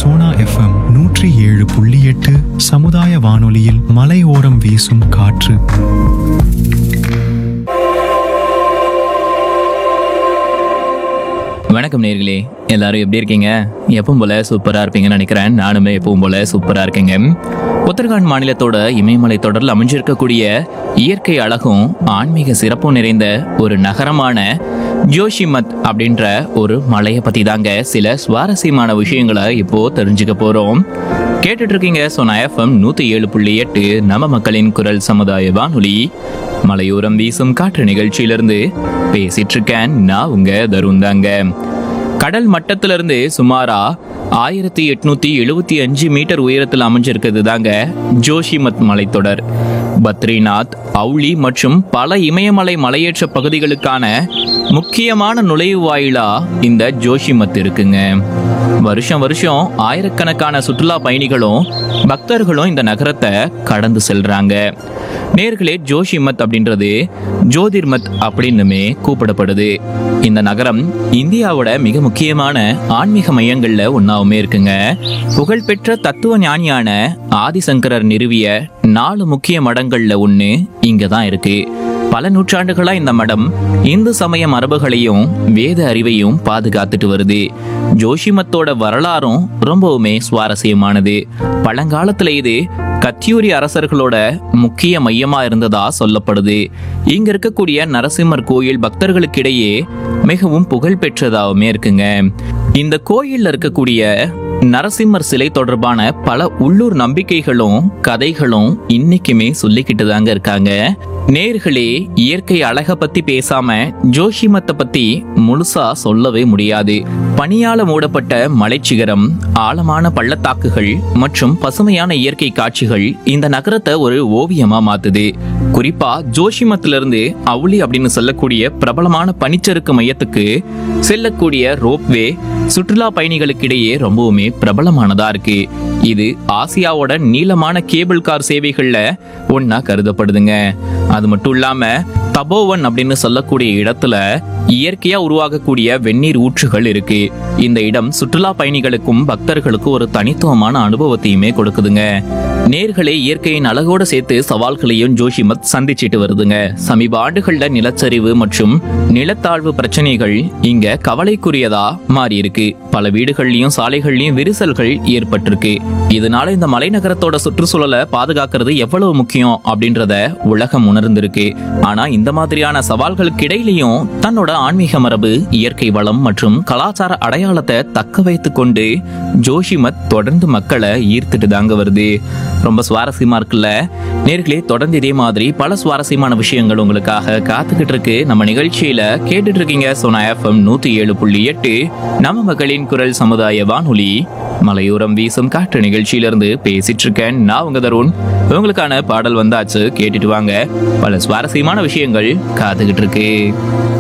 Sona FM நூற்றி ஏழு புள்ளி எட்டு சமுதாய வானொலியில் மலையோரம் வீசும் காற்று வணக்கம் நேர்களே எல்லாரும் எப்படி இருக்கீங்க எப்பவும் போல சூப்பரா இருப்பீங்கன்னு நினைக்கிறேன் நானுமே எப்பவும் போல சூப்பரா இருக்கேங்க உத்தரகாண்ட் மாநிலத்தோட இமயமலை தொடரில் அமைஞ்சிருக்கக்கூடிய இயற்கை அழகும் ஆன்மீக சிறப்பும் நிறைந்த ஒரு நகரமான ஜோஷிமத் அப்படின்ற ஒரு மலையை பத்தி தாங்க சில சுவாரஸ்யமான விஷயங்களை இப்போ தெரிஞ்சுக்க போறோம் கேட்டுட்டு இருக்கீங்க சோனா எஃப்எம் நூத்தி ஏழு புள்ளி எட்டு நம்ம மக்களின் குரல் சமுதாய வானொலி மலையோரம் வீசும் காற்று நிகழ்ச்சியிலிருந்து பேசிட்டு இருக்கேன் நான் உங்க தருண் தாங்க கடல் மட்டத்திலிருந்து சுமாரா ஆயிரத்தி எட்நூத்தி எழுபத்தி அஞ்சு மீட்டர் உயரத்தில் அமைஞ்சிருக்கிறது தாங்க ஜோஷிமத் மலைத்தொடர் பத்ரிநாத் அவுளி மற்றும் பல இமயமலை மலையேற்ற பகுதிகளுக்கான முக்கியமான நுழைவு வாயிலா இந்த ஜோஷிமத் இருக்குங்க வருஷம் வருஷம் ஆயிரக்கணக்கான சுற்றுலா பயணிகளும் பக்தர்களும் இந்த நகரத்தை கடந்து செல்றாங்க நேர்களே ஜோஷிமத் அப்படின்றது ஜோதிர்மத் அப்படின்னுமே கூப்பிடப்படுது இந்த நகரம் இந்தியாவோட மிக முக்கியமான ஆன்மீக மையங்கள்ல ஒன்னாவுமே இருக்குங்க புகழ்பெற்ற தத்துவ ஞானியான ஆதிசங்கரர் நிறுவிய நாலு முக்கிய மடங்கள்ல ஒண்ணு இங்க தான் இருக்கு பல நூற்றாண்டுகளா இந்த மடம் இந்து சமய மரபுகளையும் வேத அறிவையும் பாதுகாத்துட்டு வருது ஜோஷிமத்தோட வரலாறும் ரொம்பவுமே சுவாரஸ்யமானது பழங்காலத்துல இது கத்தியூரி அரசர்களோட முக்கிய மையமா இருந்ததா சொல்லப்படுது இங்க இருக்கக்கூடிய நரசிம்மர் கோயில் பக்தர்களுக்கிடையே மிகவும் புகழ் பெற்றதாகவுமே இருக்குங்க இந்த கோயில்ல இருக்கக்கூடிய நரசிம்மர் சிலை தொடர்பான பல உள்ளூர் நம்பிக்கைகளும் கதைகளும் இன்னைக்குமே சொல்லிக்கிட்டு தாங்க இருக்காங்க நேர்களே இயற்கை அழக பத்தி பேசாம ஜோஷிமத்தை பத்தி முழுசா சொல்லவே முடியாது பனியால மூடப்பட்ட மலைச்சிகரம் ஆழமான பள்ளத்தாக்குகள் மற்றும் பசுமையான இயற்கை காட்சிகள் இந்த நகரத்தை ஒரு ஓவியமா மாத்துது குறிப்பா ஜோஷிமத்திலிருந்து அவுளி அப்படின்னு சொல்லக்கூடிய பிரபலமான பனிச்சறுக்கு மையத்துக்கு செல்லக்கூடிய ரோப்வே சுற்றுலா பயணிகளுக்கிடையே ரொம்பவுமே பிரபலமானதா இருக்கு இது ஆசியாவோட நீளமான கேபிள் கார் சேவைகள்ல ஒன்னா கருதப்படுதுங்க அது மட்டும் இல்லாம தபோவன் அப்படின்னு சொல்லக்கூடிய இடத்துல இயற்கையா உருவாகக்கூடிய வெந்நீர் ஊற்றுகள் இருக்கு இந்த இடம் சுற்றுலா பயணிகளுக்கும் பக்தர்களுக்கும் ஒரு தனித்துவமான அனுபவத்தையுமே கொடுக்குதுங்க நேர்களே இயற்கையின் அழகோட சேர்த்து சவால்களையும் ஜோஷிமத் சந்திச்சிட்டு வருதுங்க சமீப ஆண்டுகள்ல நிலச்சரிவு மற்றும் நிலத்தாழ்வு பிரச்சனைகள் இங்க கவலைக்குரியதா மாறி இருக்கு பல வீடுகள்லயும் சாலைகள்லயும் விரிசல்கள் ஏற்பட்டிருக்கு இதனால இந்த மலைநகரத்தோட சுற்றுச்சூழலை பாதுகாக்கிறது எவ்வளவு முக்கியம் அப்படின்றத உலகம் உணர்ந்திருக்கு ஆனா இந்த மாதிரியான சவால்களுக்கு இடையிலையும் தன்னோட ஆன்மீக மரபு இயற்கை வளம் மற்றும் கலாச்சார அடையாளத்தை தக்க வைத்துக் கொண்டு ஜோஷிமத் தொடர்ந்து மக்களை ஈர்த்துட்டு தாங்க வருது ரொம்ப சுவாரஸ்யமா இருக்குல்ல நேர்களே தொடர்ந்து இதே மாதிரி பல சுவாரஸ்யமான விஷயங்கள் உங்களுக்காக காத்துக்கிட்டு இருக்கு நம்ம நிகழ்ச்சியில கேட்டுட்டு இருக்கீங்க சோனா எஃப்எம் நூத்தி ஏழு புள்ளி எட்டு நம்ம மக்களின் குரல் சமுதாய வானொலி மலையோரம் வீசும் காற்று நிகழ்ச்சியிலிருந்து பேசிட்டு இருக்கேன் நான் உங்க தருண் உங்களுக்கான பாடல் வந்தாச்சு கேட்டுட்டு வாங்க பல சுவாரஸ்யமான விஷயங்கள் காத்துக்கிட்டு இருக்கு